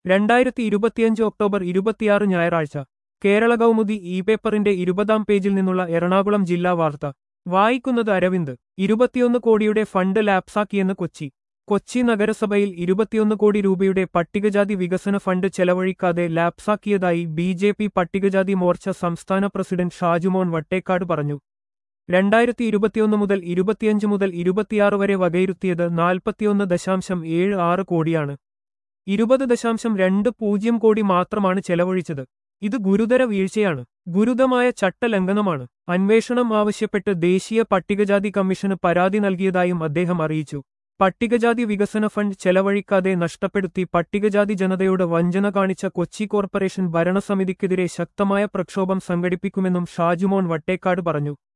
രണ്ടായിരത്തി ഇരുപത്തിയഞ്ച് ഒക്ടോബർ ഇരുപത്തിയാറ് ഞായറാഴ്ച കേരള കൗമുദി ഇ പേപ്പറിന്റെ ഇരുപതാം പേജിൽ നിന്നുള്ള എറണാകുളം ജില്ലാ വാർത്ത വായിക്കുന്നത് അരവിന്ദ് ഇരുപത്തിയൊന്ന് കോടിയുടെ ഫണ്ട് ലാപ്സാക്കിയെന്ന് കൊച്ചി കൊച്ചി നഗരസഭയിൽ ഇരുപത്തിയൊന്ന് കോടി രൂപയുടെ പട്ടികജാതി വികസന ഫണ്ട് ചെലവഴിക്കാതെ ലാപ്സാക്കിയതായി ബി ജെ പി പട്ടികജാതി മോർച്ച സംസ്ഥാന പ്രസിഡന്റ് ഷാജുമോൻ വട്ടേക്കാട് പറഞ്ഞു രണ്ടായിരത്തി ഇരുപത്തിയൊന്ന് മുതൽ ഇരുപത്തിയഞ്ച് മുതൽ ഇരുപത്തിയാറ് വരെ വകയിരുത്തിയത് നാൽപ്പത്തിയൊന്ന് ദശാംശം ഏഴ് ആറ് കോടിയാണ് ഇരുപത് ദശാംശം രണ്ട് പൂജ്യം കോടി മാത്രമാണ് ചെലവഴിച്ചത് ഇത് ഗുരുതര വീഴ്ചയാണ് ഗുരുതരമായ ചട്ടലംഘനമാണ് അന്വേഷണം ആവശ്യപ്പെട്ട് ദേശീയ പട്ടികജാതി കമ്മീഷന് പരാതി നൽകിയതായും അദ്ദേഹം അറിയിച്ചു പട്ടികജാതി വികസന ഫണ്ട് ചെലവഴിക്കാതെ നഷ്ടപ്പെടുത്തി പട്ടികജാതി ജനതയോട് വഞ്ചന കാണിച്ച കൊച്ചി കോർപ്പറേഷൻ ഭരണസമിതിക്കെതിരെ ശക്തമായ പ്രക്ഷോഭം സംഘടിപ്പിക്കുമെന്നും ഷാജുമോൻ വട്ടേക്കാട് പറഞ്ഞു